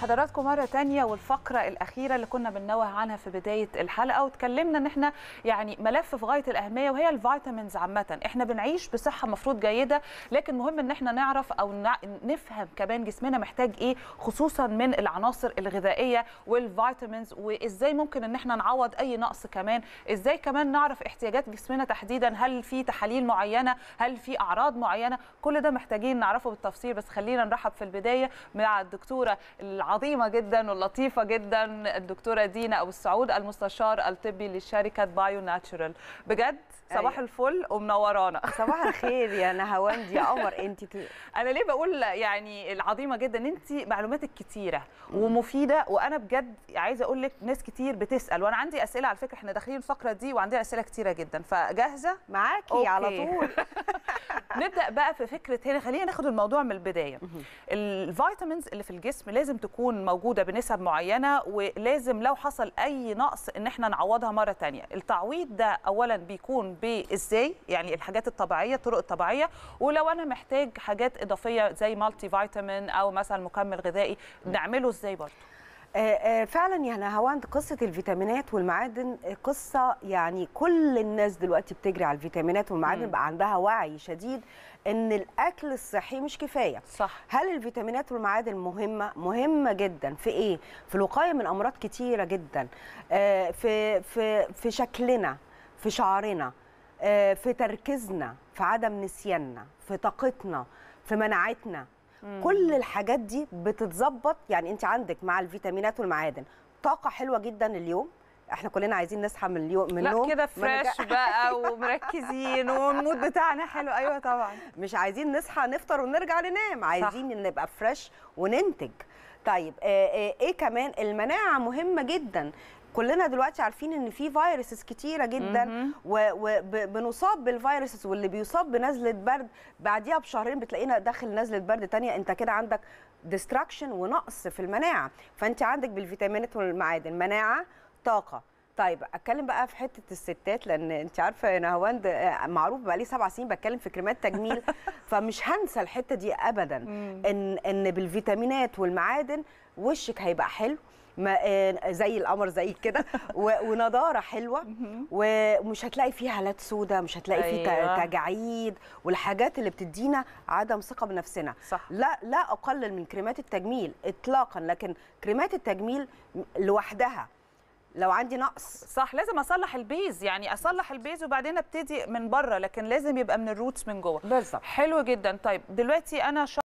بحضراتكم مرة تانية والفقرة الأخيرة اللي كنا بننوه عنها في بداية الحلقة واتكلمنا إن إحنا يعني ملف في غاية الأهمية وهي الفيتامينز عامة إحنا بنعيش بصحة مفروض جيدة لكن مهم إن إحنا نعرف أو نع- نفهم كمان جسمنا محتاج إيه خصوصا من العناصر الغذائية والفيتامينز وإزاي ممكن إن إحنا نعوض أي نقص كمان إزاي كمان نعرف احتياجات جسمنا تحديدا هل في تحاليل معينة هل في أعراض معينة كل ده محتاجين نعرفه بالتفصيل بس خلينا نرحب في البداية مع الدكتورة العظيمة جدا واللطيفة جدا الدكتورة دينا أبو السعود المستشار الطبي لشركة بايو ناتشورال بجد صباح أيوة. الفل ومنورانا صباح الخير يا نهاوند يا قمر انت ت- انا ليه بقول يعني العظيمه جدا انت معلوماتك كتيره ومفيده وانا بجد عايزه اقول لك ناس كتير بتسال وانا عندي اسئله على فكره احنا داخلين الفقره دي وعندنا اسئله كتيره جدا فجاهزه معاكي أوكي. على طول نبدا بقى في فكره هنا خلينا ناخد الموضوع من البدايه الفيتامينز اللي في الجسم لازم تكون موجوده بنسب معينه ولازم لو حصل اي نقص ان احنا نعوضها مره تانية التعويض ده اولا بيكون بازاي يعني الحاجات الطبيعيه الطرق الطبيعيه ولو انا محتاج حاجات اضافيه زي مالتي فيتامين او مثلا مكمل غذائي نعمله ازاي برضه آه، آه، فعلا يا نهاوند قصه الفيتامينات والمعادن آه، قصه يعني كل الناس دلوقتي بتجري على الفيتامينات والمعادن مم. بقى عندها وعي شديد ان الاكل الصحي مش كفايه صح هل الفيتامينات والمعادن مهمه مهمه جدا في ايه في الوقايه من امراض كتيره جدا آه، في في في شكلنا في شعرنا آه، في تركيزنا في عدم نسياننا في طاقتنا في مناعتنا كل الحاجات دي بتتظبط يعني انت عندك مع الفيتامينات والمعادن طاقه حلوه جدا اليوم احنا كلنا عايزين نصحى من اليوم من لا النوم كده ما نرجع- فريش بقى ومركزين والمود بتاعنا حلو ايوه طبعا مش عايزين نصحى نفطر ونرجع ننام عايزين نبقى فريش وننتج طيب آه، آه، ايه كمان المناعه مهمه جدا كلنا دلوقتي عارفين ان في فيروسز كتيره جدا وبنصاب بالفيروسز واللي بيصاب بنزله برد بعديها بشهرين بتلاقينا داخل نزله برد تانية انت كده عندك ديستراكشن ونقص في المناعه فانت عندك بالفيتامينات والمعادن مناعه طاقه طيب اتكلم بقى في حته الستات لان انت عارفه يا نهاوند آه، معروف بقى لي سبع سنين بتكلم في كريمات تجميل فمش هنسى الحته دي ابدا ان ان بالفيتامينات والمعادن وشك هيبقى حلو ما آه، زي القمر زي كده و- ونضاره حلوه ومش هتلاقي فيه هالات سودة مش هتلاقي فيه أيوة. ت- تجاعيد والحاجات اللي بتدينا عدم ثقه بنفسنا صح لا لا اقلل من كريمات التجميل اطلاقا لكن كريمات التجميل لوحدها لو عندي نقص صح لازم اصلح البيز يعني اصلح البيز وبعدين ابتدي من بره لكن لازم يبقى من الروتس من جوه بالظبط حلو جدا طيب دلوقتي انا